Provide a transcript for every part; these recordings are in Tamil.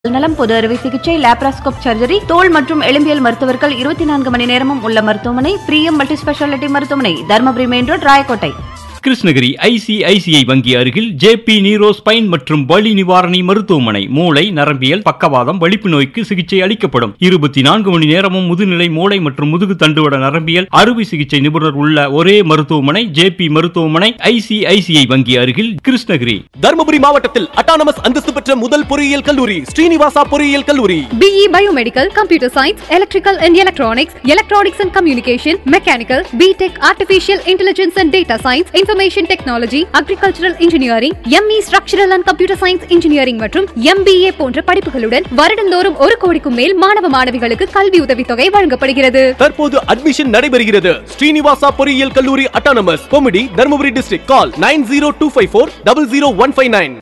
நலம் பொது அறுவை சிகிச்சை லேப்ராஸ்கோப் சர்ஜரி தோல் மற்றும் எலும்பியல் மருத்துவர்கள் இருபத்தி நான்கு மணி நேரமும் உள்ள மருத்துவமனை பிரியம் மல்டி ஸ்பெஷாலிட்டி மருத்துவமனை Dharmapuri main road Rayakottai Krishnagiri ICICI வங்கி அருகில் ஜேபி நீரோ ஸ்பைன் மற்றும் வலி நிவாரணி மருத்துவமனை மூளை நரம்பியல் பக்கவாதம் வலிப்பு நோய்க்கு சிகிச்சை அளிக்கப்படும் இருபத்தி நான்கு மணி நேரமும் முதுநிலை மூளை மற்றும் முதுகு தண்டுவட நரம்பியல் அறுவை சிகிச்சை நிபுணர் உள்ள ஒரே மருத்துவமனை ஜேபி மருத்துவமனை ஐசிஐசிஐ வங்கி அருகில் கிருஷ்ணகிரி தருமபுரி மாவட்டத்தில் அட்டானமஸ் அந்தஸ்து பெற்ற முதல் பொறியியல் கல்லூரி ஸ்ரீனிவாசா பொறியியல் கல்லூரி BE Biomedical, Computer Science, Electrical and Electronics, Electronics and Communication, Mechanical, BTech, Artificial Intelligence and Data Science, Information Technology, Agricultural Engineering, ME Structural and Computer Science Engineering மற்றும் MBA போன்ற படிப்புகளுடன் வருடந்தோறும் ஒரு கோடிக்கும் மேல் மாணவ மாணவிகளுக்கு கல்வி உதவித்தொகை வழங்கப்படுகிறது தற்போது அட்மிஷன் நடைபெறுகிறது ஸ்ரீனிவாசா பொறியியல் கல்லூரி அட்டானமஸ் கொமிடி Dharmapuri district call nine zero two five four double zero one five nine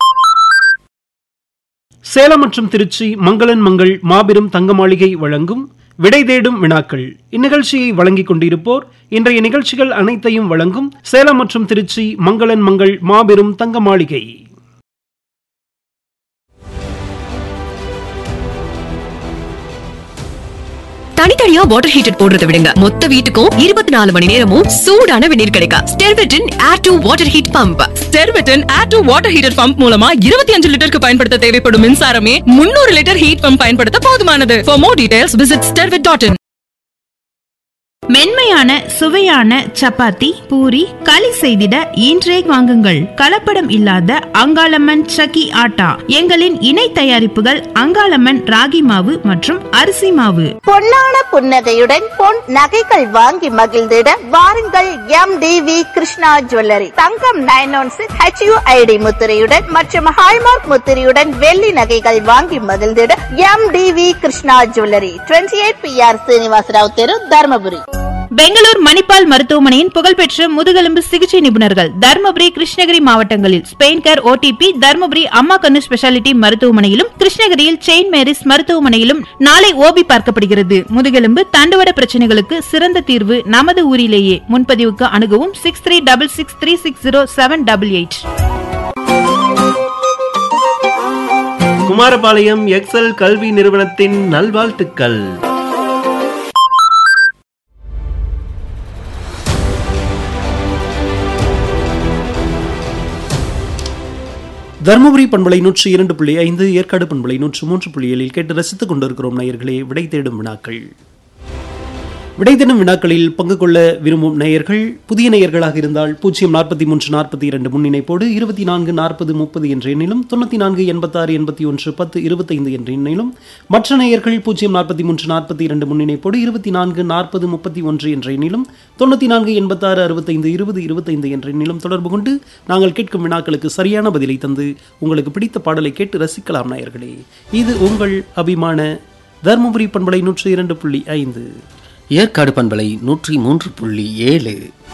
Salem மற்றும் திருச்சி மங்களன் மங்கள் மாபெரும் தங்க மாளிகை வழங்கும் விடை தேடும் வினாக்கள் இந்நிகழ்ச்சியை வழங்கிக் கொண்டிருப்போர் இன்றைய நிகழ்ச்சிகள் அனைத்தையும் வழங்கும் சேலம் மற்றும் திருச்சி மங்களன் மங்கள் மாபெரும் தங்க மாளிகை தனித்தனியா வாட்டர் ஹீட்டர் போடுறத விடுங்க மொத்த வீட்டுக்கும் இருபத்தி நாலு மணி நேரமும் சூடான வெந்நீர் கிடைக்கும் ஸ்டெர்வெட்டின் air to water heat pump ஸ்டெர்வெட்டன் air to water heater pump மூலமா இருபத்தி அஞ்சு லிட்டருக்கு பயன்படுத்த தேவைப்படும் மின்சாரமே முன்னூறு லிட்டர் ஹீட் பம்ப் பயன்படுத்த போதுமானது for more details visit Sterwet dot in மென்மையான சுவையான சப்பாத்தி பூரி களி செய்திட இன்றே வாங்குங்கள் கலப்படம் இல்லாத அங்காளம்மன் சக்கி ஆட்டா எங்களின் இணை தயாரிப்புகள் அங்காளம்மன் ராகி மாவு மற்றும் அரிசி மாவு பொன்னான புன்னகையுடன் பொன் நகைகள் வாங்கி மகிழ்ந்திட வாருங்கள் M T V Krishna jewellery தங்கம் நைன் ஒன் சிக்ஸ் ஹெச்யூஐடி முத்திரையுடன் மற்றும் ஹால்மார்க் முத்திரையுடன் வெள்ளி நகைகள் வாங்கி மகிழ்ந்திட M T V Krishna jewellery twenty eight P R Srinivasarao தெரு தர்மபுரி பெங்களூர் மணிப்பால் மருத்துவமனையின் புகழ்பெற்ற முதுகெலும்பு சிகிச்சை நிபுணர்கள் தர்மபுரி கிருஷ்ணகிரி மாவட்டங்களில் ஸ்பெயின் கேர் ஓடிபி தர்மபுரி அம்மா கண்ணு ஸ்பெஷாலிட்டி மருத்துவமனையிலும் கிருஷ்ணகிரியில் செயின்ட் மேரிஸ் மருத்துவமனையிலும் நாளை ஓபி பார்க்கப்படுகிறது முதுகெலும்பு தண்டுவட பிரச்சனைகளுக்கு சிறந்த தீர்வு நமது ஊரிலேயே முன்பதிவுக்கு அணுகவும் six three double six three six zero seven double eight Kumarapalayam Excel கல்வி நிறுவனத்தின் நல்வாழ்த்துக்கள் தருமபுரி பண்பலை நூற்றி இரண்டு புள்ளி ஐந்து ஏற்காடு பண்பலை நூற்று மூன்று புள்ளி ஏழில் கேட்டு ரசித்துக் கொண்டிருக்கிறோம் நேயர்களே விடை தேடும் வினாக்கள் விடை தேடும் வினாக்களில் பங்கு கொள்ள விரும்பும் நேயர்கள் புதிய நேயர்களாக இருந்தால் பூஜ்ஜியம் நாற்பத்தி மூன்று நாற்பத்தி இரண்டு முன்னிணைப்போடு இருபத்தி நான்கு நாற்பது முப்பது என்ற எண்ணிலும் தொண்ணூற்றி நான்கு எண்பத்தாறு எண்பத்தி ஒன்று பத்து இருபத்தைந்து என்ற எண்ணிலும் மற்ற நேயர்கள் பூஜ்ஜியம் நாற்பத்தி மூன்று நாற்பத்தி இரண்டு முன்னிணைப்போடு இருபத்தி நான்கு நாற்பது முப்பத்தி ஒன்று என்ற எண்ணிலும் தொண்ணூற்றி நான்கு எண்பத்தாறு அறுபத்தைந்து இருபது இருபத்தைந்து என்ற எண்ணிலும் தொடர்பு கொண்டு நாங்கள் கேட்கும் வினாக்களுக்கு சரியான பதிலை தந்து உங்களுக்கு பிடித்த பாடலை கேட்டு ரசிக்கலாம் நேயர்களே இது உங்கள் அபிமான தருமபுரி பண்பலை நூற்றி இரண்டு புள்ளி ஐந்து ஏற்காடு பண்பலை நூற்றி மூன்று புள்ளி ஏழு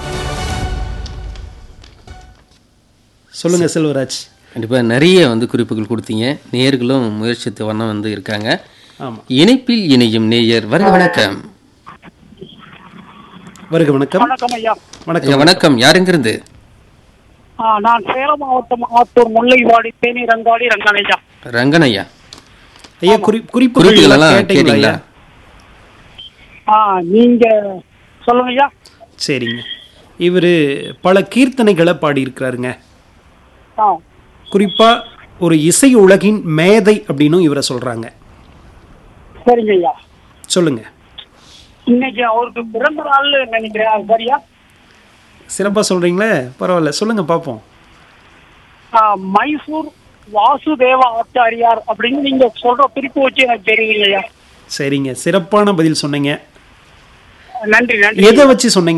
சொல்லுங்க செல்வராஜ் கண்டிப்பாக நிறைய வந்து குறிப்புகள் கொடுத்தீங்க நேயர்களும் முயற்சித்து வண்ணம் வந்து இருக்காங்க ஆமா இணைப்பில் இணையும் நேயர் வருக வணக்கம் வருக வணக்கம் வணக்கம் ஐயா ஐயா, வணக்கம் வணக்கம் யாருங்கிருந்து ஆ, நான் சேலம் மாவட்டம் ஆத்தூர் முல்லைவாடி தேனி ரங்காடி ரங்கனையா ரங்கன் ஐயா ஐயா குறி குறிப்புகள் குறிப்புகள் எல்லாம் எல்லாம் கேட்டீங்களா கேட்டீங்களா ஐயா? ஆ நீங்க சொல்லுங்க ஐயா சரிங்க இவர் பல கீர்த்தனைகளை பாடியிருக்கிறாருங்க ஆ குறிப்பா ஒரு இசை உலகின் மேதை அப்படின்னும் இவரை சொல்றாங்க சரிங்க ஐயா சொல்லுங்க இன்னைக்கு அவருக்கு பிறந்த நாள் நினைக்கிறேன் அது சரியா சிறப்பா சொல்றீங்களே பரவாயில்ல சொல்லுங்க பார்ப்போம் ஆ, மைசூர் வாசுதேவ ஆச்சாரியார் அப்படின்னு நீங்க சொல்ற குறிப்பு வச்சு எனக்கு தெரியுங்க ஐயா சரிங்க சிறப்பான பதில் சொன்னீங்க நன்றி நன்றி எதை வச்சு சொன்னீங்க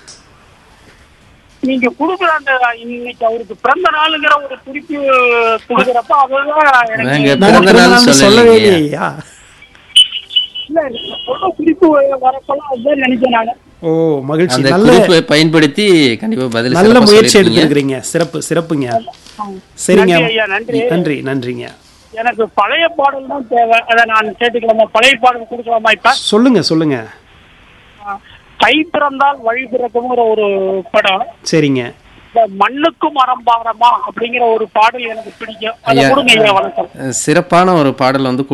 நீங்க கொடுக்குற அந்த இன்னைக்கு அவருக்கு பிறந்த நாளுங்கிற ஒரு குறிப்பு கொடுக்குறப்ப அதுதான் நாங்க எனக்கு நாங்க பிறந்த நாள் பிறந்தநாள்னு சொல்லலையே. சொல்லவே இல்லையா இல்ல நீங்க சொல்ற குறிப்பு வரப்பெல்லாம் அதுதான் நினைச்சேன் நானு ஓ மகிழ்ச்சி அந்த நல்ல குறிப்பை பயன்படுத்தி கண்டிப்பா பதில் நல்ல சிறப்பா முயற்சி சொல்லியிருக்கீங்க. எடுத்துருக்கிறீங்க சிறப்பு சிறப்புங்க சரிங்க நன்றி ஐயா, நன்றி. நன்றி நன்றிங்க எனக்கு பழைய பாடல் தான் தேவை அதை நான் கேட்டுக்கலாமா பழைய பாடல் கொடுக்கலாமா இப்ப சொல்லுங்க சொல்லுங்க கை பிறந்தால் வழி பிறக்குங்கிற ஒரு படம் சரிங்க இந்த மண்ணுக்கு மரம் பாரமா அப்படிங்கிற ஒரு பாடல் எனக்கு பிடிக்கும் அதை ஐயா, கொடுங்க ஐயா வணக்கம் சிறப்பான ஒரு பாடல் வந்து